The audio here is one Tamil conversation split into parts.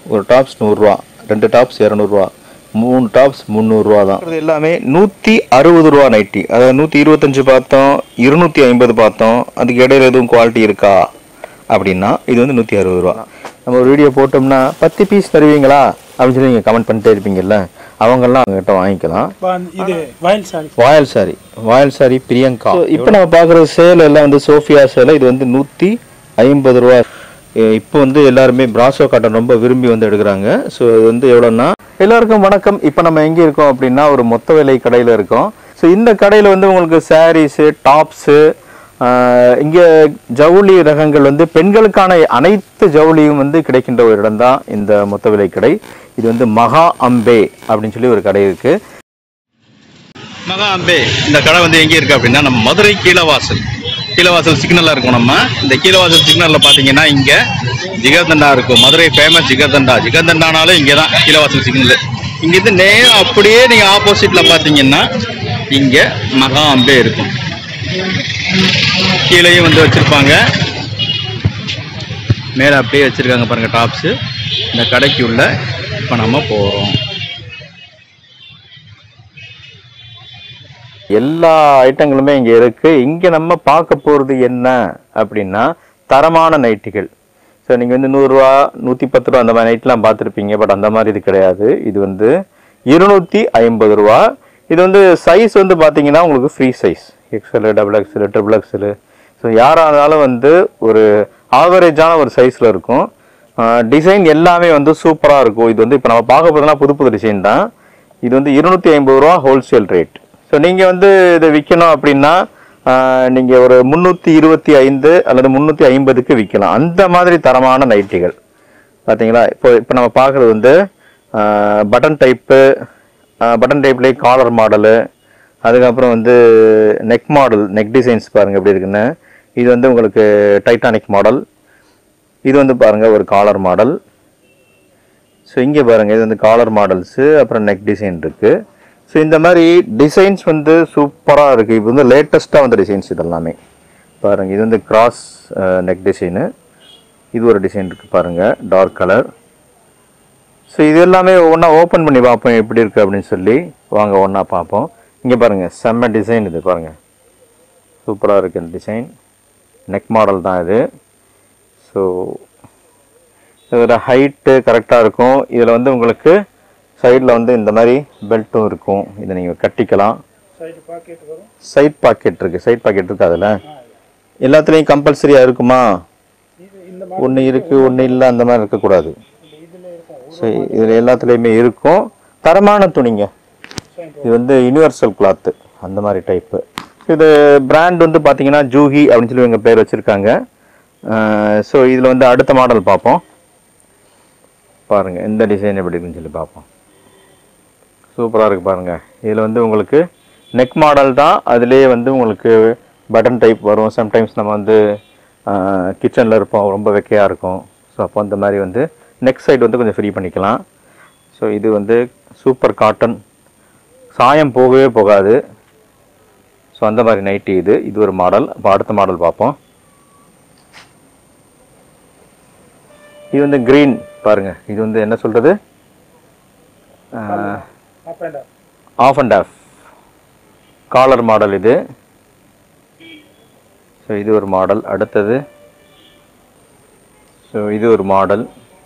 ஒரு டாப்ஸ் நூறுரூவா ரெண்டு டாப்ஸ் இரநூறுவா மூணு டாப்ஸ் முந்நூறுரூவா தான் இது எல்லாமே நூற்றி அறுபது ரூபா நைட்டி அதாவது நூற்றி இருபத்தஞ்சு பார்த்தோம் இருநூற்றி ஐம்பது பார்த்தோம் அதுக்கு இடையில எதுவும் குவாலிட்டி இருக்கா அப்படின்னா இது வந்து நூற்றி அறுபது ரூபா நம்ம ஒரு வீடியோ போட்டோம்னா பத்து பீஸ் தருவீங்களா அப்படின்னு சொல்லி நீங்கள் கமெண்ட் பண்ணிட்டே இருப்பீங்கல்ல அவங்கெல்லாம் அவங்ககிட்ட வாங்கிக்கலாம் இது voile sari voile sari voile sari Priyanka இப்போ நம்ம பார்க்குற சேல் எல்லாம் வந்து சோஃபியா சேலை இது வந்து நூற்றி ஐம்பது ரூபா எ- இப்போ வந்து எல்லாருமே பிராசோ காட்டன் ரொம்ப விரும்பி வந்து எடுக்கிறாங்க ஸோ இது வந்து எவ்வளோன்னா எல்லாருக்கும் வணக்கம் இப்போ நம்ம எங்கே இருக்கோம் அப்படின்னா ஒரு மொத்த விலை கடையில் இருக்கோம் ஸோ இந்த கடையில் வந்து உங்களுக்கு சாரீஸு டாப்ஸு இங்கே ஜவுளி ரகங்கள் வந்து பெண்களுக்கான அனைத்து ஜவுளியும் வந்து கிடைக்கின்ற ஒரு இடம் தான் இந்த மொத்த விலை கடை இது வந்து மகா அம்பே அப்படின்னு சொல்லி ஒரு கடை இருக்குது மகா அம்பே இந்த கடை வந்து எங்கே இருக்கு அப்படின்னா நம்ம மதுரை கீழவாசல் கீழவாசல் சிக்னல்ல இருக்கும் நம்ம இந்த கீழவாசல் சிக்னல்ல பாத்தீங்கன்னா இங்க ஜிகர்தண்டா இருக்கும் மதுரை ஃபேமஸ் ஜிகர்தண்டா ஜிகர்தண்டானாலும் இங்கே தான் கீழவாசல் சிக்னல் இங்கிருந்து நேரம் அப்படியே நீங்க ஆப்போசிட்ல பாத்தீங்கன்னா இங்க மகா அம்பே இருக்கும் கீழேயும் வந்து வச்சிருப்பாங்க மேலே அப்படியே வச்சிருக்காங்க பாருங்க டாப்ஸ் இந்த கடைக்கு உள்ள இப்போ நம்ம போறோம் எல்லா ஐட்டங்களுமே இங்கே இருக்கு இங்கே நம்ம பார்க்க போகிறது என்ன அப்படின்னா தரமான நைட்டிகள் ஸோ நீங்கள் வந்து நூறுரூவா நூற்றி பத்து ரூபா அந்த மாதிரி நைட்லாம் பார்த்துருப்பீங்க பட் அந்த மாதிரி இது கிடையாது இது வந்து இருநூற்றி ஐம்பது ரூபா இது வந்து சைஸ் வந்து பார்த்தீங்கன்னா உங்களுக்கு free size XL double XL triple XL so யாராக இருந்தாலும் வந்து ஒரு ஆவரேஜான ஒரு சைஸில் இருக்கும் டிசைன் எல்லாமே வந்து சூப்பராக இருக்கும் இது வந்து இப்போ நம்ம பார்க்க போதெல்லாம் புது புது டிசைன் தான் இது வந்து இருநூத்தி ஐம்பது ரூபா ஹோல்சேல் ரேட் ஸோ நீங்கள் வந்து இதை விற்கணும் அப்படின்னா நீங்கள் ஒரு முந்நூற்றி இருபத்தி ஐந்து அல்லது முந்நூற்றி ஐம்பதுக்கு விற்கலாம் அந்த மாதிரி தரமான நைட்டிகள் பார்த்தீங்களா இப்போ இப்போ நம்ம பார்க்குறது வந்து பட்டன் டைப்பு பட்டன் டைப்லேயே காலர் மாடலு அதுக்கப்புறம் வந்து நெக் மாடல் நெக் டிசைன்ஸ் பாருங்கள் எப்படி இருக்குன்னு இது வந்து உங்களுக்கு டைட்டானிக் மாடல் இது வந்து பாருங்கள் ஒரு காலர் மாடல் ஸோ இங்கே பாருங்கள் இது வந்து காலர் மாடல்ஸு அப்புறம் நெக் டிசைன் இருக்குது ஸோ இந்த மாதிரி டிசைன்ஸ் வந்து சூப்பராக இருக்குது இது வந்து லேட்டஸ்ட்டாக வந்த டிசைன்ஸ் இதெல்லாமே பாருங்கள் இது வந்து கிராஸ் நெக் டிசைனு இது ஒரு டிசைன் இருக்குது பாருங்கள் டார்க் கலர் ஸோ இது எல்லாமே ஒன்றா ஓப்பன் பண்ணி பார்ப்போம் எப்படி இருக்குது அப்படின்னு சொல்லி வாங்க ஒன்றா பார்ப்போம் இங்கே பாருங்கள் செம்ம டிசைன் இது பாருங்கள் சூப்பராக இருக்குது இந்த டிசைன் நெக் மாடல் தான் இது ஸோ இதோட ஹைட்டு கரெக்டாக இருக்கும் இதில் வந்து உங்களுக்கு சைடில் வந்து இந்த மாதிரி பெல்ட்டும் இருக்கும் இதை நீங்கள் கட்டிக்கலாம் சைடு பாக்கெட் வரும் சைட் பாக்கெட் இருக்குது சைட் பாக்கெட் இருக்கு அதில் எல்லாத்துலேயும் கம்பல்சரியாக இருக்குமா இது இந்த ஒன்று இருக்குது ஒன்று இல்லை அந்த மாதிரி இருக்கக்கூடாது இதில் இருக்கும் ஸோ இதில் எல்லாத்துலேயுமே இருக்கும் தரமான துணிங்க இது வந்து யூனிவர்சல் கிளாத்து அந்த மாதிரி டைப்பு இது பிராண்ட் வந்து பார்த்தீங்கன்னா ஜூஹி அப்படின்னு சொல்லி எங்கள் பேர் வச்சுருக்காங்க ஸோ இதில் வந்து அடுத்த மாடல் பார்ப்போம் பாருங்கள் எந்த டிசைன் எப்படி இருக்குன்னு சொல்லி பார்ப்போம் சூப்பராக இருக்குது பாருங்கள் இதில் வந்து உங்களுக்கு நெக் மாடல் தான் அதுலேயே வந்து உங்களுக்கு பட்டன் டைப் வரும் சம்டைம்ஸ் நம்ம வந்து கிச்சனில் இருப்போம் ரொம்ப வெக்கையாக இருக்கும் ஸோ அப்போ அந்த மாதிரி வந்து நெக் சைடு வந்து கொஞ்சம் ஃப்ரீ பண்ணிக்கலாம் ஸோ இது வந்து சூப்பர் காட்டன் சாயம் போகவே போகாது ஸோ அந்த மாதிரி நைட்டி இது இது ஒரு மாடல் அப்போ அடுத்த மாடல் பார்ப்போம் இது வந்து க்ரீன் பாருங்க இது வந்து என்ன சொல்கிறது up and up off and off collar model இது ஸோ இது ஒரு மாடல் அடுத்தது ஸோ இது ஒரு மாடல்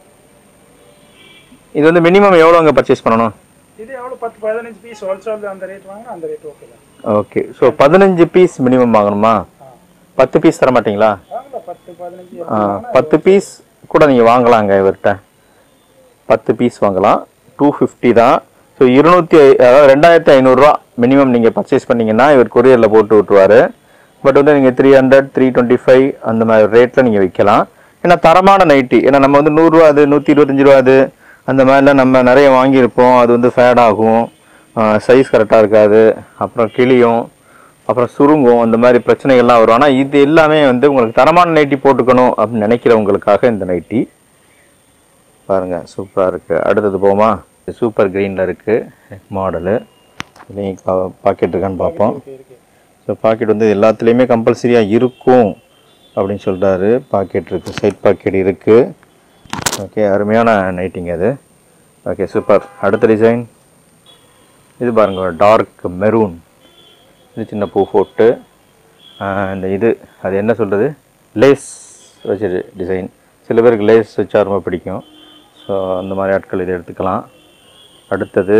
இது வந்து மினிமம் எவ்வளோங்க பர்ச்சேஸ் பண்ணணும் இது எவ்வளோ பத்து பதினஞ்சு பீஸ் ஹோல்சேல் அந்த ரேட் வாங்கினா அந்த ரேட் ஓகே தான் ஓகே ஸோ பதினஞ்சு பீஸ் மினிமம் வாங்கணுமா பத்து பீஸ் தர மாட்டீங்களா வாங்கலாம் பத்து பதினஞ்சு ஆ, பத்து பீஸ் கூட நீங்கள் வாங்கலாங்க இவர்கிட்ட பத்து பீஸ் வாங்கலாம் டூ ஃபிஃப்டி தான் ஸோ இருநூத்தி ஐ- அதாவது ரெண்டாயிரத்தி ஐநூறுரூவா மினிமம் நீங்கள் பர்ச்சேஸ் பண்ணீங்கன்னா இவர் கொரியரில் போட்டு விட்ருவாரு பட் வந்து நீங்கள் three hundred three twenty five அந்த மாதிரி ரேட்டில் நீங்கள் விற்கலாம் ஏன்னா தரமான நைட்டி ஏன்னா நம்ம வந்து நூறுரூவா அது நூற்றி இருபத்தஞ்சி ரூபா அது அந்த மாதிரிலாம் நம்ம நிறைய வாங்கியிருப்போம் அது வந்து ஃபேட் ஆகும் சைஸ் கரெக்டாக இருக்காது அப்புறம் கிளியும் அப்புறம் சுருங்கும் அந்த மாதிரி பிரச்சனைகள்லாம் வரும் ஆனால் இது எல்லாமே வந்து உங்களுக்கு தரமான நைட்டி போட்டுக்கணும் அப்படின்னு நினைக்கிறவங்களுக்காக இந்த நைட்டி பாருங்க சூப்பராக இருக்குது அடுத்தது போமா சூப்பர் க்ரீனில் இருக்குது மாடலு இதுலேயும் பாக்கெட் இருக்கான்னு பார்ப்போம் இருக்கு ஸோ பாக்கெட் வந்து எல்லாத்துலேயுமே கம்பல்சரியாக இருக்கும் அப்படின்னு சொல்கிறாரு பாக்கெட் இருக்குது சைட் பாக்கெட் இருக்குது ஓகே அருமையான நைட்டிங் அது ஓகே சூப்பர் அடுத்த டிசைன் இது பாருங்க டார்க் மெரூன் இது சின்ன பூ போட்டு ஆஹ், இந்த இது அது என்ன சொல்கிறது லேஸ் வச்சு டிசைன் சில பேருக்கு லேஸ் வச்சா ரொம்ப பிடிக்கும் ஸோ அந்த மாதிரி ஆட்கள் இதை எடுத்துக்கலாம் அடுத்தது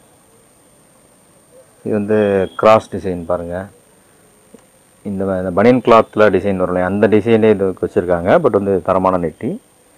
இது வந்து கிராஸ் டிசைன் பாருங்கள் இந்த ம- இந்த பனியன் கிளாத்தில் டிசைன் வரும் இல்லையா, அந்த டிசைனே இது வச்சுருக்காங்க பட் வந்து தரமான நெட்டி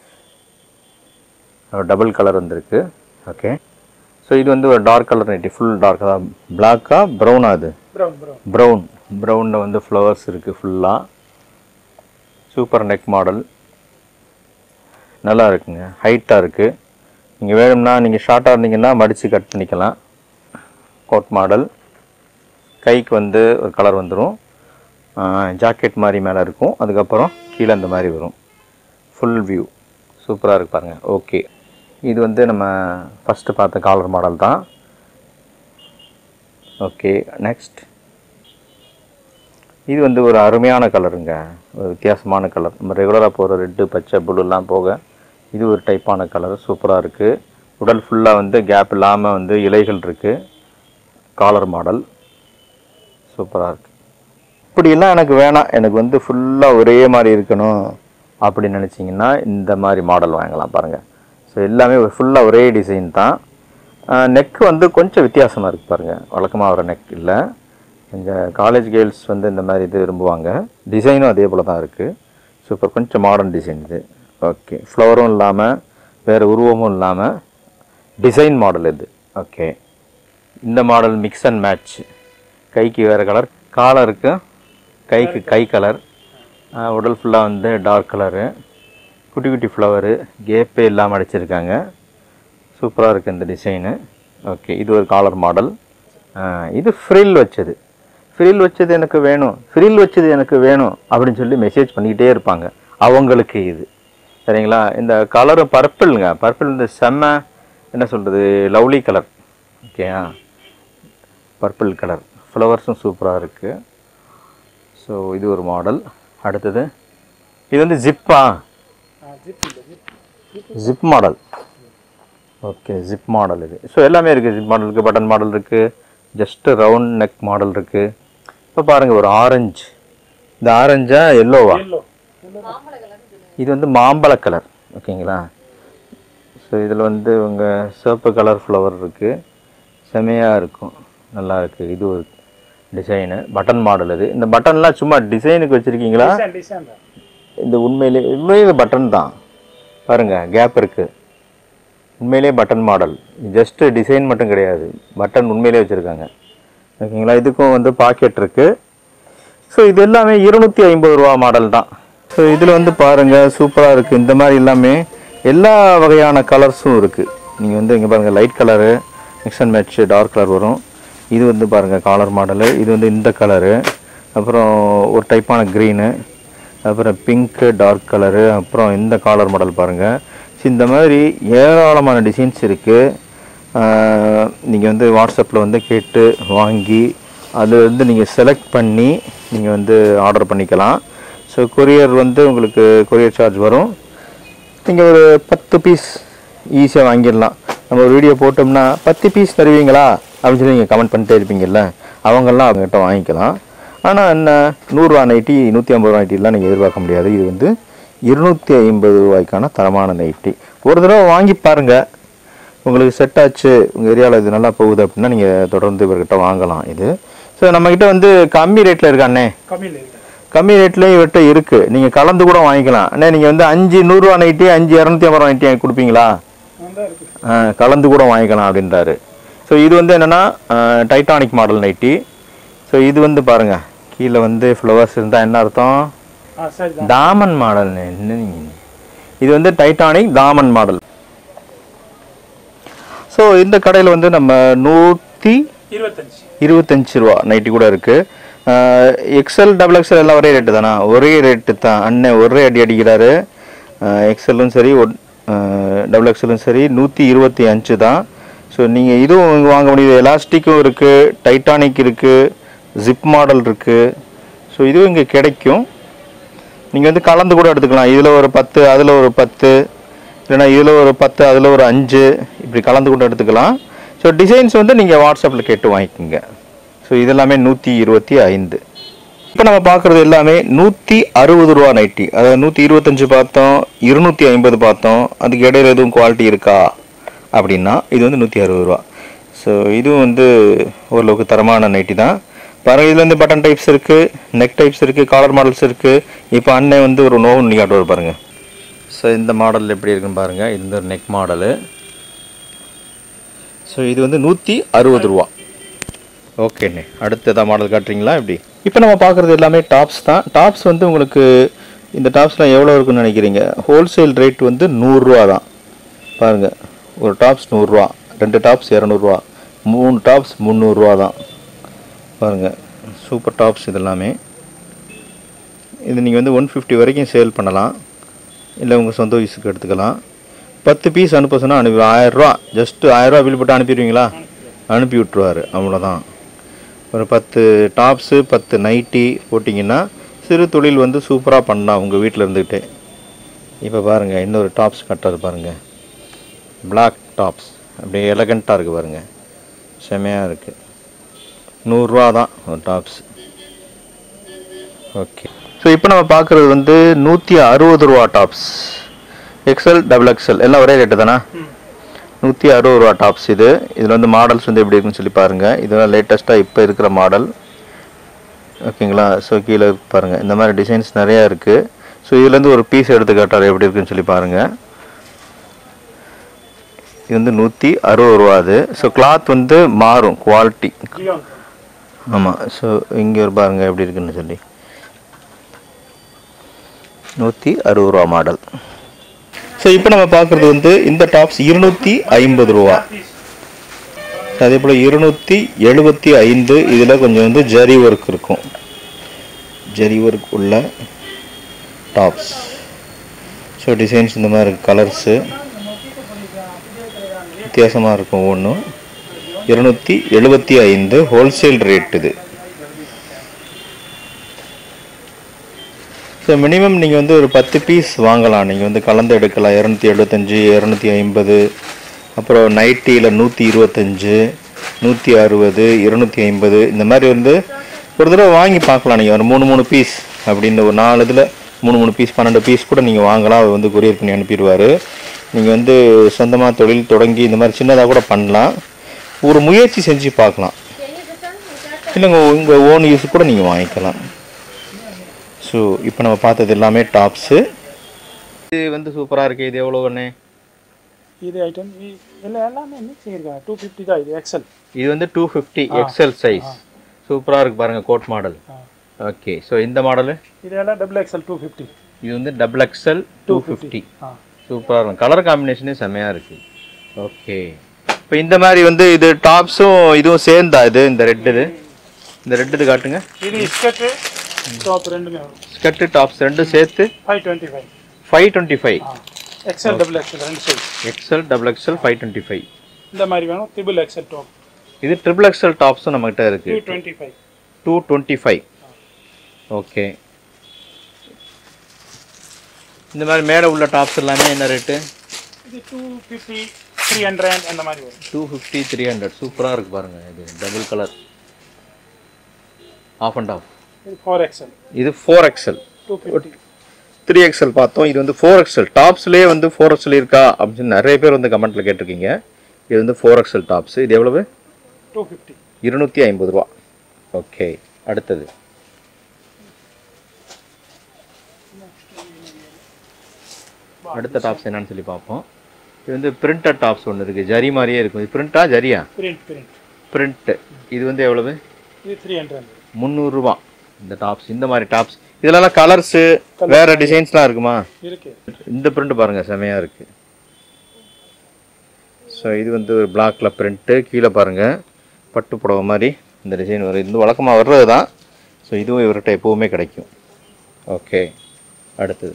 டபுள் கலர் வந்திருக்கு ஓகே ஸோ இது வந்து ஒரு dark colour nighty full dark தான் பிளாக்கா ப்ரௌனா அது ப்ரௌன் ப்ரௌன் ப்ரௌன் ப்ரௌனில் வந்து ஃப்ளவர்ஸ் இருக்குது ஃபுல்லாக சூப்பர் நெக் மாடல் நல்லா இருக்குங்க ஹைட்டாக இருக்குது நீங்கள் வேணும்னா நீங்கள் ஷார்ட்டாக இருந்தீங்கன்னா மடித்து கட் பண்ணிக்கலாம் கோட் மாடல் கைக்கு வந்து ஒரு கலர் வந்துடும் ஜாக்கெட் மாதிரி மேலே இருக்கும் அதுக்கப்புறம் கீழே இந்த மாதிரி வரும் ஃபுல் வியூ சூப்பராக இருக்கு பாருங்கள் ஓகே இது வந்து நம்ம ஃபஸ்ட்டு பார்த்த காலர் மாடல் தான் ஓகே நெக்ஸ்ட் இது வந்து ஒரு அருமையான கலருங்க ஒரு வித்தியாசமான கலர் நம்ம ரெகுலராக போகிற ரெட்டு பச்சை ப்ளூலாம் போக இது ஒரு டைப்பான கலர் சூப்பராக இருக்குது உடல் ஃபுல்லாக வந்து கேப் இல்லாமல் வந்து இலைகள் இருக்குது காலர் மாடல் சூப்பராக இருக்குது இப்படியெல்லாம் எனக்கு வேணாம் எனக்கு வந்து ஃபுல்லாக ஒரே மாதிரி இருக்கணும் அப்படின்னு நினச்சிங்கன்னா இந்த மாதிரி மாடல் வாங்கலாம் பாருங்கள் ஸோ எல்லாமே ஃபுல்லாக ஒரே டிசைன் தான் நெக் வந்து கொஞ்சம் வித்தியாசமாக இருக்குது பாருங்கள் வழக்கமாக வர நெக் இல்லை எங்கள் காலேஜ் கேர்ள்ஸ் வந்து இந்த மாதிரி இது விரும்புவாங்க டிசைனும் அதே போல் தான் இருக்குது சூப்பர் கொஞ்சம் மாடர்ன் டிசைன் இது ஓகே ஃப்ளவரும் இல்லாமல் வேறு உருவமும் இல்லாமல் டிசைன் மாடல் இது ஓகே இந்த மாடல் மிக்ஸ் அண்ட் மேட்ச் கைக்கு வேறு கலர் காலருக்கு கைக்கு கை கலர் உடல் ஃபுல்லாக வந்து டார்க் கலரு குட்டி குட்டி ஃப்ளவரு கேப்பே இல்லாமல் அடிச்சிருக்காங்க சூப்பராக இருக்குது இந்த டிசைனு ஓகே இது ஒரு காலர் மாடல் இது ஃப்ரில் வச்சது ஃப்ரில் வச்சது எனக்கு வேணும் ஃப்ரில் வச்சது எனக்கு வேணும் அப்படின்னு சொல்லி மெசேஜ் பண்ணிக்கிட்டே இருப்பாங்க அவங்களுக்கு இது சரிங்களா இந்த கலரும் பர்பிளுங்க பர்பிள் இந்த செம்ம என்ன சொல்கிறது லவ்லி கலர் ஓகேயா பர்பிள் கலர் ஃப்ளவர்ஸும் சூப்பராக இருக்குது ஸோ இது ஒரு மாடல் அடுத்தது இது வந்து ஜிப்பா ஜிப் இல்லை zip zip model okay zip model இது ஸோ எல்லாமே இருக்குது ஜிப் மாடல் இருக்குது பட்டன் மாடல் இருக்குது ஜஸ்ட் ரவுண்ட் நெக் மாடல் இருக்குது இப்போ பாருங்கள் ஒரு ஆரஞ்சு இந்த ஆரஞ்சா எல்லோவா எல்லோ இது வந்து மாம்பழ கலர் ஓகேங்களா ஸோ இதில் வந்து உங்கள் சிவப்பு கலர் ஃப்ளவர் இருக்குது செமையாக இருக்கும் நல்லா இருக்குது இது ஒரு டிசைனு பட்டன் மாடல் இது இந்த பட்டன்லாம் சும்மா டிசைனுக்கு வச்சுருக்கீங்களா டிசைன் டிசைன் தான் இந்த உண்மையிலே உண்மையிலே பட்டன் தான் பாருங்கள் கேப் இருக்குது உண்மையிலே பட்டன் மாடல் ஜஸ்ட்டு டிசைன் மட்டும் கிடையாது பட்டன் உண்மையிலே வச்சுருக்காங்க ஓகேங்களா இதுக்கும் வந்து பாக்கெட் இருக்குது ஸோ இது எல்லாமே இருநூற்றி ஐம்பது ரூபா மாடல் தான் ஸோ இதில் வந்து பாருங்கள் சூப்பராக இருக்குது இந்த மாதிரி எல்லாமே எல்லா வகையான கலர்ஸும் இருக்குது நீங்கள் வந்து இங்கே பாருங்கள் light colour mix and match dark colour வரும் இது வந்து பாருங்கள் காலர் மாடலு இது வந்து இந்த கலரு அப்புறம் ஒரு டைப்பான க்ரீனு அப்புறம் பிங்க்கு டார்க் கலரு அப்புறம் இந்த காலர் மாடல் பாருங்கள் ஸோ இந்த மாதிரி ஏராளமான டிசைன்ஸ் இருக்குது நீங்கள் வந்து வாட்ஸ்அப்பில் வந்து கேட்டு வாங்கி அது வந்து நீங்கள் செலக்ட் பண்ணி நீங்கள் வந்து ஆர்டர் பண்ணிக்கலாம் ஸோ கொரியர் வந்து உங்களுக்கு கொரியர் சார்ஜ் வரும் நீங்கள் ஒரு பத்து பீஸ் ஈஸியாக வாங்கிடலாம் நம்ம ஒரு வீடியோ போட்டோம்னா பத்து பீஸ் தருவீங்களா அப்படின்னு சொல்லி நீங்கள் கமெண்ட் பண்ணிட்டே இருப்பீங்கல்ல அவங்கெல்லாம் அவங்ககிட்ட வாங்கிக்கலாம் ஆனால் என்ன நூறுரூவா நைட்டி நூற்றி ஐம்பது ரூபா நைட்டிலாம் நீங்கள் எதிர்பார்க்க முடியாது இது வந்து இருநூற்றி ஐம்பது ரூபாய்க்கான தரமான நைட்டி ஒரு தடவை வாங்கி பாருங்கள் உங்களுக்கு செட் ஆச்சு உங்கள் ஏரியாவில் இது நல்லா போகுது அப்படின்னா நீங்கள் தொடர்ந்து இவர்கிட்ட வாங்கலாம் இது ஸோ நம்மக்கிட்ட வந்து கம்மி ரேட்டில் இருக்காண்ணே கம்மியில் இருக்கு கம்மி ரேட்லேயும் இவர்கிட்ட இருக்குது நீங்கள் கலந்து கூட வாங்கிக்கலாம் அண்ணே நீங்கள் வந்து அஞ்சு நூறுரூவா நைட்டி அஞ்சு இரநூத்தி ஐம்பது ரூபா நைட்டி கொடுப்பீங்களா தான் இருக்கு ஆ, கலந்து கூட வாங்கிக்கலாம் அப்படின்றாரு ஸோ இது வந்து என்னென்னா டைட்டானிக் மாடல் நைட்டி ஸோ இது வந்து பாருங்கள் கீழே வந்து ஃப்ளவர்ஸ் இருந்தால் என்ன அர்த்தம் ஆ சரி தான் தாமன் மாடல் என்ன நீங்கள் இது வந்து டைட்டானிக் தாமன் மாடல் ஸோ இந்த கடையில் வந்து நம்ம நூற்றி இருபத்தஞ்சு இருபத்தஞ்சு ரூபா நைட்டி கூட இருக்குது எக்ஸல் டபுள் எக்ஸல் எல்லாம் ஒரே ரேட்டு தானா ஒரே ரேட்டு தான் அண்ணன் ஒரே அடி அடிக்கிறாரு எக்ஸலும் சரி டபுள் எக்ஸலும் சரி நூற்றி இருபத்தி அஞ்சு தான் ஸோ நீங்கள் இதுவும் இங்க வாங்க முடியுது எலாஸ்டிக்கும் இருக்குது டைட்டானிக் இருக்குது ஜிப் மாடல் இருக்குது ஸோ இதுவும் இங்கே கிடைக்கும் நீங்கள் வந்து கலந்து கூட எடுத்துக்கலாம் இதில் ஒரு பத்து அதில் ஒரு பத்து இல்லைன்னா இதில் ஒரு பத்து அதில் ஒரு அஞ்சு இப்படி கலந்து கூட எடுத்துக்கலாம் ஸோ டிசைன்ஸ் வந்து நீங்கள் வாட்ஸ்அப்பில் கேட்டு வாங்கிக்கோங்க ஸோ இதெல்லாமே நூற்றி இருபத்தி ஐந்து இப்போ நம்ம பார்க்குறது எல்லாமே நூற்றி அறுபது ரூபா நைட்டி அதாவது நூற்றி இருபத்தஞ்சு பார்த்தோம் இருநூற்றி ஐம்பது பார்த்தோம் அதுக்கு இடையில எதுவும் குவாலிட்டி இருக்கா அப்படின்னா இது வந்து நூற்றி அறுபது ரூபா ஸோ இதுவும் வந்து ஓரளவுக்கு தரமான நைட்டி தான் பாருங்க இதுல வந்து பட்டன் டைப்ஸ் இருக்குது நெக் டைப்ஸ் இருக்குது காலர் மாடல்ஸ் இருக்குது இப்போ அண்ணன் வந்து ஒரு நோவு நீ காட்டுவார் பாருங்க ஸோ இந்த மாடல் எப்படி இருக்குன்னு பாருங்கள் இது வந்து ஒரு நெக் மாடலு ஸோ இது வந்து நூற்றி அறுபது ரூபா ஓகேண்ணே அடுத்து எதாவது மாடல் காட்டுறீங்களா எப்படி இப்போ நம்ம பார்க்குறது எல்லாமே டாப்ஸ் தான் டாப்ஸ் வந்து உங்களுக்கு இந்த டாப்ஸ்லாம் எவ்வளோ இருக்குன்னு நினைக்கிறீங்க ஹோல்சேல் ரேட் வந்து நூறுரூவா தான் பாருங்கள் ஒரு டாப்ஸ் நூறுரூவா ரெண்டு டாப்ஸ் இரநூறுவா மூணு டாப்ஸ் முந்நூறுரூவா தான் பாருங்கள் சூப்பர் டாப்ஸ் இதெல்லாமே இது நீங்கள் வந்து ஒன் ஃபிஃப்டி வரைக்கும் சேல் பண்ணலாம் இல்லை உங்கள் சொந்த யூஸுக்கு எடுத்துக்கலாம் பத்து பீஸ் அனுப்ப சொன்னால் அனுப்பி ஆயிரரூவா ஜஸ்ட்டு ஆயிரரூவா பில் போட்டு அனுப்பிடுவீங்களா அனுப்பி விட்ருவாரு அவ்வளோதான் ஒரு பத்து டாப்ஸு பத்து நைட்டி போட்டிங்கன்னா சிறு தொழில் வந்து சூப்பராக பண்ணலாம் உங்கள் வீட்டில் இருந்துக்கிட்டே இப்போ பாருங்கள் இன்னொரு டாப்ஸ் கட்டுறது பாருங்கள் பிளாக் டாப்ஸ் அப்படியே எலகண்ட்டாக இருக்குது பாருங்கள் செமையாக இருக்குது நூறுரூவா தான் ஒரு டாப்ஸ் ஓகே ஸோ இப்போ நம்ம பார்க்குறது வந்து நூற்றி அறுபது ரூபா டாப்ஸ் எக்ஸல் டபுள் எக்ஸல் எல்லாம் ஒரே ரேட்டு தானே நூற்றி அறுபது ரூபா டாப்ஸ் இது இதில் வந்து மாடல்ஸ் வந்து எப்படி இருக்குன்னு சொல்லி பாருங்கள் இதெல்லாம் லேட்டஸ்ட்டாக இப்போ இருக்கிற மாடல் ஓகேங்களா ஸோ கீழே இருக்கு பாருங்கள் இந்த மாதிரி டிசைன்ஸ் நிறையா இருக்குது ஸோ இதுலேருந்து ஒரு பீஸ் எடுத்து காட்டார் எப்படி இருக்குன்னு சொல்லி பாருங்கள் இது வந்து நூற்றி அறுபது ரூபா அது ஸோ கிளாத் வந்து மாறும் குவாலிட்டி ஜியோன் ஆமாம் ஸோ இங்கே ஒரு பாருங்க எப்படி இருக்குன்னு சொல்லி நூற்றி அறுபது ரூபா மாடல் ஸோ இப்போ நம்ம பார்க்குறது வந்து இந்த டாப்ஸ் இருநூற்றி ஐம்பது ரூபா அதே போல் இருநூற்றி எழுபத்தி ஐந்து இதில் கொஞ்சம் வந்து ஜரி ஒர்க் இருக்கும் ஜரி ஒர்க் உள்ள டாப்ஸ் ஸோ டிசைன்ஸ் இந்த மாதிரி கலர்ஸு வித்தியாசமாக இருக்கும் ஒன்றும் இருநூற்றி எழுபத்தி ஐந்து ஹோல்சேல் ரேட் இது ஸோ மினிமம் நீங்கள் வந்து ஒரு பத்து பீஸ் வாங்கலாம் நீங்கள் வந்து கலந்து எடுக்கலாம் இரநூத்தி எழுபத்தஞ்சி இரநூத்தி ஐம்பது அப்புறம் நைட்டியில் நூற்றி இருபத்தஞ்சு நூற்றி அறுபது இருநூற்றி ஐம்பது இந்த மாதிரி வந்து ஒரு தடவை வாங்கி பார்க்கலாம் நீங்கள் ஒரு மூணு மூணு பீஸ் அப்படின்னு ஒரு நாலு இதில் மூணு மூணு பீஸ் பன்னெண்டு பீஸ் கூட நீங்கள் வாங்கலாம் அவர் வந்து கொரியர் பண்ணி அனுப்பிடுவார் நீங்கள் வந்து சொந்தமாக தொழில் தொடங்கி இந்த மாதிரி சின்னதாக கூட பண்ணலாம் ஒரு முயற்சி செஞ்சு பார்க்கலாம் இல்லைங்க உங்கள் ஓன் யூஸ் கூட நீங்கள் வாங்கிக்கலாம் ஸோ இப்போ நம்ம பார்த்தது எல்லாமே டாப்ஸு இது வந்து சூப்பராக இருக்குது இது எவ்வளோ ஒன்று இது ஐட்டம் இல்லை எல்லாமே மிக்ஸ் இருக்காங்க டூ ஃபிஃப்டி தான் இது எக்ஸல் இது வந்து டூ ஃபிஃப்டி எக்ஸல் சைஸ் சூப்பராக இருக்குது பாருங்கள் கோட் மாடல் ஓகே ஸோ இந்த மாடலு இது எல்லாம் டபுள் எக்ஸல் டூ ஃபிஃப்டி இது வந்து டபுள் எக்ஸல் டூ ஃபிஃப்டி ஆ சூப்பராக இருக்கும் கலர் காம்பினேஷனே செம்மையாக இருக்குது ஓகே இப்போ இந்த மாதிரி வந்து இது டாப்ஸும் இதுவும் சேர்ந்தா இது இந்த ரெட் இது இந்த ரெட் இது காட்டுங்க இது ஸ்கர்ட்டு டாப் ரெண்டுமே வரும் ஸ்கர்ட்டு டாப்ஸ் ரெண்டும் சேர்த்து five twenty five five twenty five XL double XL ரெண்டு size XL double XL five twenty five இந்த மாதிரி வேணும் ட்ரிபிள் எக்ஸல் டாப் இது ட்ரிபிள் எக்ஸல் டாப்ஸும் நம்மகிட்ட டூ இருக்குது twenty five two twenty five okay இந்த மாதிரி மேலே உள்ள டாப்ஸ் எல்லாமே என்ன ரேட்டு இது டூ ஃபிஃப்டி த்ரீ ஹண்ட்ரட் அந்த மாதிரி வரும் டூ ஃபிஃப்டி த்ரீ ஹண்ட்ரட் சூப்பராக இருக்குது பாருங்கள் இது double colour off and off இது ஃபோர் எக்ஸல் இது four XL two fifty three XL பார்த்தோம் இது வந்து ஃபோர் எக்ஸல் டாப்ஸ்லேயே வந்து ஃபோர் எக்ஸல் இருக்கா அப்படின்னு சொல்லி நிறைய பேர் வந்து கமெண்ட்டில் கேட்டிருக்கீங்க இது வந்து ஃபோர் எக்ஸல் டாப்ஸ் இது எவ்வளவு டூ ஃபிஃப்டி இருநூற்றி ஐம்பது ரூபா ஓகே அடுத்தது அடுத்த டாப்ஸ் என்னன்னு சொல்லி பார்ப்போம் இது வந்து பிரிண்டட் டாப்ஸ் ஒன்று இருக்குது ஜரி மாதிரியே இருக்கும் இது பிரிண்டா ஜரியா பிரிண்ட் பிரிண்ட் பிரிண்ட்டு இது வந்து எவ்வளவு இது த்ரீ ஹண்ட்ரட் முந்நூறுரூவா இந்த டாப்ஸ் இந்த மாதிரி டாப்ஸ் இதெல்லாம் கலர்ஸு வேற டிசைன்ஸ்லாம் இருக்குமா இருக்கு இந்த பிரிண்ட் பாருங்க செமையாக இருக்கு ஸோ இது வந்து ஒரு பிளாக்ல பிரிண்ட்டு கீழே பாருங்க பட்டு புடவை மாதிரி இந்த டிசைன் வரும் இது வழக்கமாக வர்றது தான் ஸோ இதுவும் இவர்கிட்ட எப்போவுமே கிடைக்கும் ஓகே அடுத்தது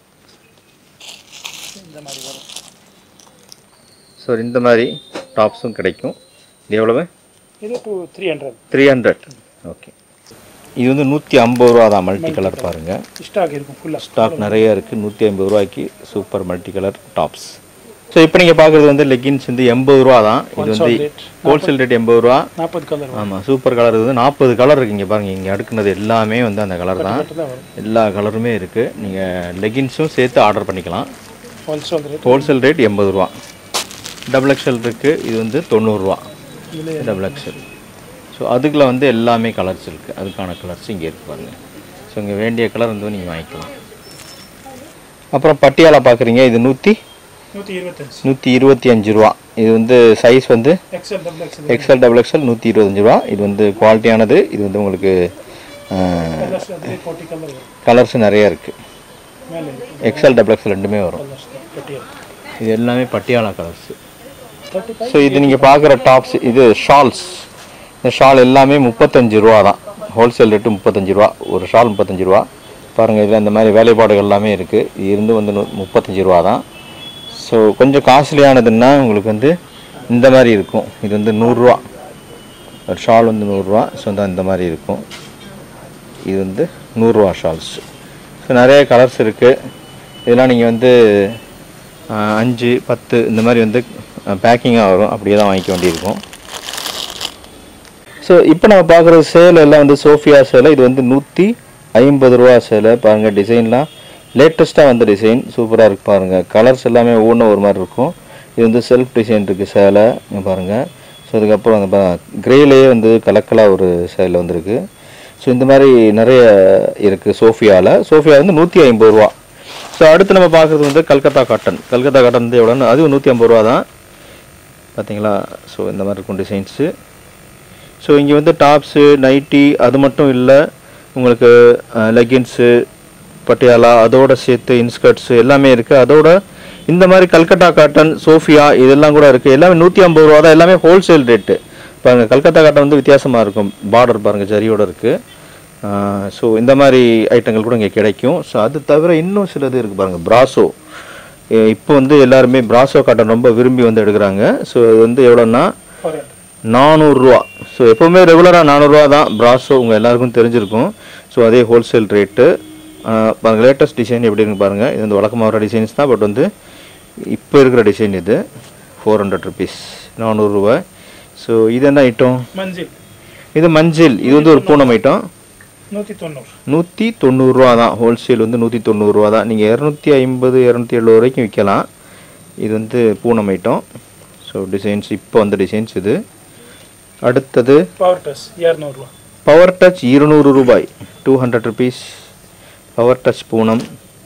இந்த மாதிரி வரும் ஸோ இந்த மாதிரி டாப்ஸும் கிடைக்கும் இது எவ்வளவு இது two three hundred three hundred okay இது வந்து நூற்றி ஐம்பது ரூபா தான் மல்டி கலர் பாருங்கள் ஸ்டாக் இருக்கும் ஃபுல்லாக ஸ்டாக் நிறைய இருக்குது நூற்றி ஐம்பது ரூபாய்க்கு super multi colour tops so இப்போ நீங்கள் பார்க்குறது வந்து லெகின்ஸ் வந்து எண்பது ரூபா தான் இது வந்து Wholesale rate. ஹோல்சேல் ரேட் எண்பது ரூபா நாற்பது கலர் வரும் ஆமாம் சூப்பர் கலர் இருக்குது நாற்பது கலர் இருக்கு இங்கே பாருங்க இங்கே அடுக்குனது எல்லாமே வந்து அந்த கலர் தான் மட்டும் தான் வரும் எல்லா கலருமே இருக்குது நீங்கள் லெகின்ஸும் சேர்த்து ஆர்டர் பண்ணிக்கலாம் ஹோல்சேல் ரேட் ஹோல்சேல் ரேட் எண்பது ரூபா டபுள் எக்ஸ்எல் இருக்குது இது வந்து தொண்ணூறுரூவா இதில் டபுள் எக்ஸ்எல் ஸோ அதுக்குள்ள வந்து எல்லாமே கலர்ஸ் இருக்குது அதுக்கான கலர்ஸ் இங்கே இருக்கு பாருங்கள் ஸோ இங்கே வேண்டிய கலர் வந்து நீங்கள் வாங்கிக்கலாம் அப்புறம் பட்டியாலா பார்க்குறீங்க இது நூற்றி நூற்றி இருபத்தஞ்சு நூற்றி இருபத்தி அஞ்சு ரூபா இது வந்து சைஸ் வந்து XL double XL XL double XL நூற்றி இருபத்தஞ்சு ரூபா இது வந்து குவாலிட்டியானது இது வந்து உங்களுக்கு கலர்ஸ் அதிலே ஃபோர்ட்டி கலர் வரும் கலர்ஸ் நிறைய இருக்குது மேலே எக்ஸ்எல் டபுள் எக்ஸ்எல் ரெண்டுமே வரும் கலர்ஸ் பட்டியல் இது எல்லாமே Patiala colours thirty five so இது நீங்கள் பார்க்குற டாப்ஸ் இது ஷால்ஸ் இந்த ஷால் எல்லாமே முப்பத்தஞ்சு ரூபா தான் ஹோல்சேல் ரேட்டு முப்பத்தஞ்சு ரூபா ஒரு ஷால் முப்பத்தஞ்சு ரூபா பாருங்கள் இதில் இந்த மாதிரி வேலைப்பாடுகள் எல்லாமே இருக்குது இது இருந்து வந்து நு- முப்பத்தஞ்சு ரூபா தான் ஸோ கொஞ்சம் காஸ்ட்லியானதுன்னா உங்களுக்கு வந்து இந்த மாதிரி இருக்கும் இது வந்து நூறுரூவா ஒரு ஷால் வந்து நூறுரூவா ஸோ தான் இந்த மாதிரி இருக்கும் இது வந்து நூறுரூவா ஷால்ஸ் ஸோ நிறைய கலர்ஸ் இருக்குது இதெல்லாம் நீங்கள் வந்து ஆஹ், அஞ்சு பத்து இந்த மாதிரி வந்து பேக்கிங்காக வரும் அப்படியே தான் வாங்கிக்க வேண்டியிருக்கும் ஸோ இப்போ நம்ம பார்க்குற சேலை எல்லாம் வந்து சோஃபியா சேலை இது வந்து நூற்றி ஐம்பது ரூபா சேலை பாருங்கள் டிசைன்லாம் லேட்டஸ்ட்டாக வந்த டிசைன் சூப்பராக இருக்கு பாருங்கள் கலர்ஸ் எல்லாமே ஒவ்வொன்றும் ஒரு மாதிரி இருக்கும் இது வந்து செல்ஃப் டிசைன் இருக்குது சேலை இங்க பாருங்கள் ஸோ அதுக்கப்புறம் அந்த கிரேலேயே வந்து கலக்கலாக ஒரு சேலை வந்திருக்கு ஸோ இந்த மாதிரி நிறைய இருக்குது சோஃபியாவில் சோஃபியா வந்து நூற்றி ஐம்பது ரூபா ஸோ அடுத்து நம்ம பார்க்குறது வந்து கல்கத்தா காட்டன் கல்கத்தா காட்டன் வந்து எவ்வளோன்னு அதுவும் நூற்றி ஐம்பது ரூபா தான் பார்த்தீங்களா ஸோ இந்த மாதிரி இருக்கும் டிசைன்ஸு ஸோ இங்கே வந்து டாப்ஸு நைட்டி அது மட்டும் இல்லை உங்களுக்கு லெகின்ஸு பட்டியாலா அதோட சேர்த்து இன்ஸ்கர்ட்ஸு எல்லாமே இருக்குது அதோட இந்த மாதிரி கல்கட்டா காட்டன் சோஃபியா இதெல்லாம் கூட இருக்குது எல்லாமே நூற்றி ஐம்பது ரூபா தான் எல்லாமே ஹோல்சேல் ரேட்டு பாருங்கள் கல்கத்தா காட்டன் வந்து வித்தியாசமாக இருக்கும் பார்டர் பாருங்கள் ஜரியோட இருக்குது ஸோ இந்த மாதிரி ஐட்டங்கள் கூட இங்கே கிடைக்கும் ஸோ அது தவிர இன்னும் சிலது இருக்குது பாருங்கள் பிராசோ இப்போ வந்து எல்லாருமே பிராசோ காட்டன் ரொம்ப விரும்பி வந்து எடுக்கிறாங்க ஸோ இது வந்து எவ்வளோன்னா ஃபோர் ஹண்ட்ரட் நானூறுரூவா ஸோ எப்போவுமே ரெகுலராக நானூறுரூவா தான் பிராஸோ உங்கள் எல்லாருக்கும் தெரிஞ்சிருக்கும் ஸோ அதே ஹோல்சேல் ரேட்டு பாருங்க லேட்டஸ்ட் டிசைன் எப்படி இருக்கு பாருங்கள் இது வந்து வழக்கமாக வர டிசைன்ஸ் தான் பட் வந்து இப்போ இருக்கிற டிசைன் இது ஃபோர் ஹண்ட்ரட் ருபீஸ் நானூறுரூவா ஸோ இது என்ன ஐட்டம் மஞ்சள் இது மஞ்சள் இது வந்து ஒரு பூனம் ஐட்டம் நூற்றி தொண்ணூறு நூற்றி தொண்ணூறுரூவா தான் ஹோல்சேல் வந்து நூற்றி தொண்ணூறுரூவா தான் நீங்கள் இரநூத்தி ஐம்பது இரநூத்தி எழுபது வரைக்கும் விற்கலாம் இது வந்து பூனம் ஐட்டம் ஸோ டிசைன்ஸ் இப்போ வந்த டிசைன்ஸ் இது அடுத்தது பவர் டஸ் இரநூறுவா பவர் டச் இருநூறு ரூபாய் two hundred rupees power touch Poonam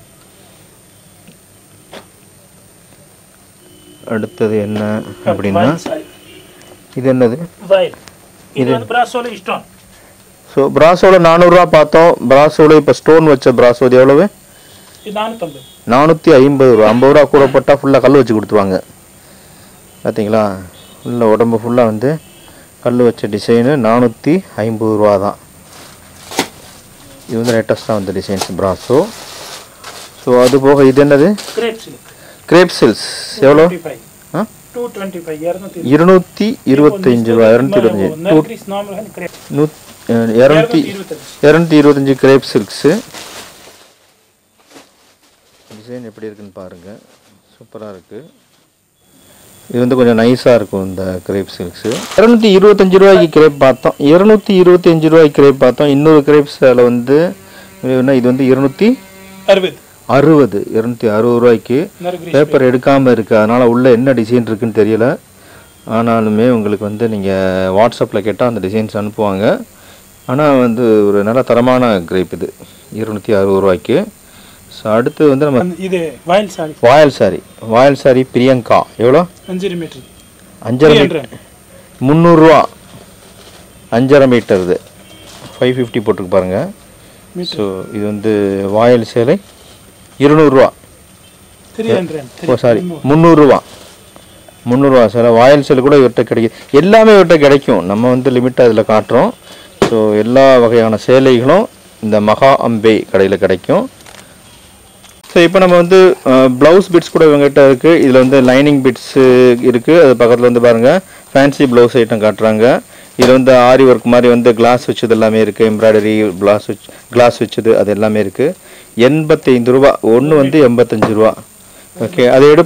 அடுத்தது என்ன அப்படின்னா இது என்னது வயல் இது வந்து பிராசோல இஷ்டம் ஸோ பிராசோவில் நானூறுரூவா பார்த்தோம் பிராசோவில் இப்போ ஸ்டோன் வச்ச பிராசோ இது எவ்வளவு இது நானூற்றம்பது நானூற்றி ஐம்பது ரூபா ஐம்பது ரூபா கூட போட்டால் ஃபுல்லாக கல் வச்சு கொடுத்துருவாங்க பார்த்தீங்களா ஃபுல்லாக உடம்பு ஃபுல்லாக வந்து கல் வச்ச டிசைனு நானூற்றி ஐம்பது ரூபா தான் இது வந்து லேட்டஸ்ட்டாக வந்த டிசைன்ஸ் பிராசோ ஸோ அது போக இது என்னது கிரேப் சில்க் கிரேப் சில்ஸ் எவ்வளோ ஃபைவ் ஆ டூ டுவெண்ட்டி ஃபைவ் இரநூத்தி இருநூற்றி இருபத்தஞ்சு ரூபா இரநூத்தி இருபத்தஞ்சு டூ நெல்கிரிஸ் நார்மல் கிரேப் நூத் இரநூத்தி இருபத்தஞ்சு இரநூத்தி இருபத்தஞ்சி கிரேப் சில்க்ஸு டிசைன் எப்படி இருக்குன்னு பாருங்கள் சூப்பராக இருக்குது இது வந்து கொஞ்சம் நைஸாக இருக்கும் இந்த கிரேப் சில்க்ஸு இரநூத்தி இருபத்தஞ்சி ரூபாய்க்கு கிரேப் பார்த்தோம் இரநூத்தி இருபத்தஞ்சி ரூபாய்க்கு கிரேப் பார்த்தோம் இன்னொரு கிரேப் சேலை வந்து என்ன இது வந்து இருநூற்றி அறுபது அறுபது இருநூத்தி அறுபது ரூபாய்க்கு நெல்கிரிஸ் பேப்பர் எடுக்காமல் இருக்குது அதனால் உள்ள என்ன டிசைன் இருக்குன்னு தெரியல ஆனாலுமே உங்களுக்கு வந்து நீங்கள் வாட்ஸ்அப்பில் கேட்டால் அந்த டிசைன்ஸ் அனுப்புவாங்க ஆனால் வந்து ஒரு நல்ல தரமான கிரேப் இது இருநூற்றி அறுபது ரூபாய்க்கு ஸோ அடுத்து வந்து நம்ம இது voile sari voile sari voile sari Priyanka எவ்வளோ அஞ்சரை மீட்டர் அஞ்சரை மீட்டர் முந்நூறுரூவா அஞ்சரை மீட்டர் இது ஃபைவ் ஃபிஃப்டி போட்டிருக்கு பாருங்கள் ஸோ இது வந்து வாயல் சேலை இருநூறுவா த்ரீ ஹண்ட்ரட் ஓ சாரி முந்நூறுரூவா முந்நூறுரூவா சில வாயில் செல் கூட இவர்கிட்ட கிடைக்கும் எல்லாமே இவர்கிட்ட கிடைக்கும் நம்ம வந்து லிமிட்டாக இதில் காட்டுறோம் ஸோ எல்லா வகையான சேலைகளும் இந்த மகா அம்பே கடையில் கிடைக்கும் ஸோ இப்போ நம்ம வந்து ப்ளவுஸ் பிட்ஸ் கூட இவங்ககிட்ட இருக்குது இதில் வந்து லைனிங் பிட்ஸு இருக்குது அது பக்கத்தில் வந்து பாருங்கள் ஃபேன்சி ப்ளவுஸ் ஐட்டம் காட்டுறாங்க இதில் வந்து ஆரி ஒர்க் மாதிரி வந்து கிளாஸ் வச்சது எல்லாமே இருக்குது எம்ப்ராய்டரி கிளாஸ் வச்சு கிளாஸ் வச்சது அது எல்லாமே இருக்குது எண்பத்தைந்து ரூபா ஒன்று வந்து எண்பத்தஞ்சு ரூபா ஓகே அதை எடுப்பா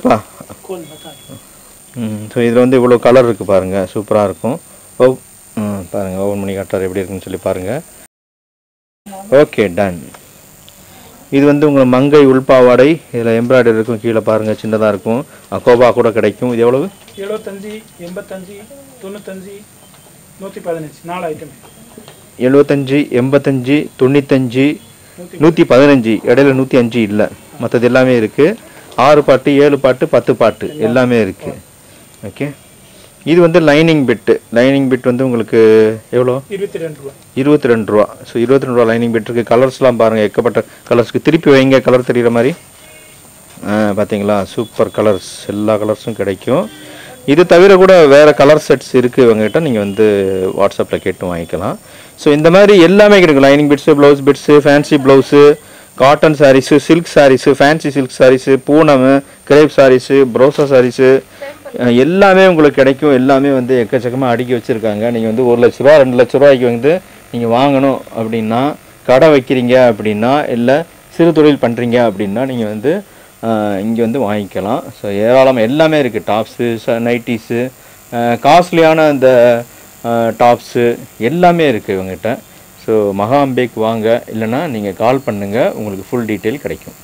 கோல் மக்கான் ஸோ இதில் வந்து இவ்வளோ கலர் இருக்குது பாருங்கள் சூப்பராக இருக்கும் ஓ ம் பாருங்கள் ஓவன் பண்ணி காட்டுறாரு எப்படி இருக்குன்னு சொல்லி பாருங்கள் ஓகே டன் இது வந்து உங்கள் மங்கை உள்பாவாடை இதில் எம்ப்ராய்டரி இருக்கும் கீழே பாருங்கள் சின்னதாக இருக்கும் அக்கோபா கூட கிடைக்கும் இது எவ்வளவு எழுபத்தஞ்சு எண்பத்தஞ்சு தொண்ணூத்தஞ்சு நூற்றி பதினஞ்சு நாலு ஐட்டம் எழுபத்தஞ்சி எண்பத்தஞ்சு தொண்ணூத்தஞ்சு நூற்றி நூற்றி பதினஞ்சு இடையில நூற்றி அஞ்சு இல்லை மற்றது எல்லாமே இருக்குது ஆறு பாட்டு ஏழு பாட்டு பத்து பாட்டு எல்லாமே இருக்குது ஓகே இது வந்து லைனிங் பிட்டு லைனிங் பிட் வந்து உங்களுக்கு எவ்வளோ இருபத்தி ரெண்டு ரூபா இருபத்தி ரெண்டு ரூபா ஸோ இருபத்தி ரெண்டு ரூபா லைனிங் பிட் இருக்குது கலர்ஸ்லாம் பாருங்கள் எக்கப்பட்ட கலர்ஸ்க்கு திருப்பி வைங்க கலர் தெரிகிற மாதிரி ஆ பார்த்தீங்களா சூப்பர் கலர்ஸ் எல்லா கலர்ஸும் கிடைக்கும் இது தவிர கூட வேறு கலர் செட்ஸ் இருக்குது இவங்ககிட்ட நீங்கள் வந்து வாட்ஸ்அப்பில் கேட்டு வாங்கிக்கலாம் ஸோ இந்த மாதிரி எல்லாமே கிடைக்கும் lining bits blouse bits fancy blouse cotton saris silk saris fancy silk saris Poonam crepe saris ப்ரோசா சாரீஸு எல்லாமே உங்களுக்கு கிடைக்கும் எல்லாமே வந்து எக்கச்சக்கமாக அடுக்கி வச்சுருக்காங்க நீங்கள் வந்து ஒரு லட்ச ரூபா ரெண்டு லட்ச ரூபாய்க்கு வந்து நீங்கள் வாங்கணும் அப்படின்னா கடை வைக்கிறீங்க அப்படின்னா இல்லை சிறு தொழில் பண்ணுறீங்க அப்படின்னா நீங்கள் வந்து இங்கே வந்து வாங்கிக்கலாம் ஸோ ஏராளமாக எல்லாமே இருக்குது டாப்ஸு நைட்டிஸு காஸ்ட்லியான அந்த டாப்ஸு எல்லாமே இருக்குது இவங்ககிட்ட ஸோ மகாம்பேக் வாங்க இல்லைன்னா நீங்கள் கால் பண்ணுங்கள் உங்களுக்கு ஃபுல் டீட்டெயில் கிடைக்கும்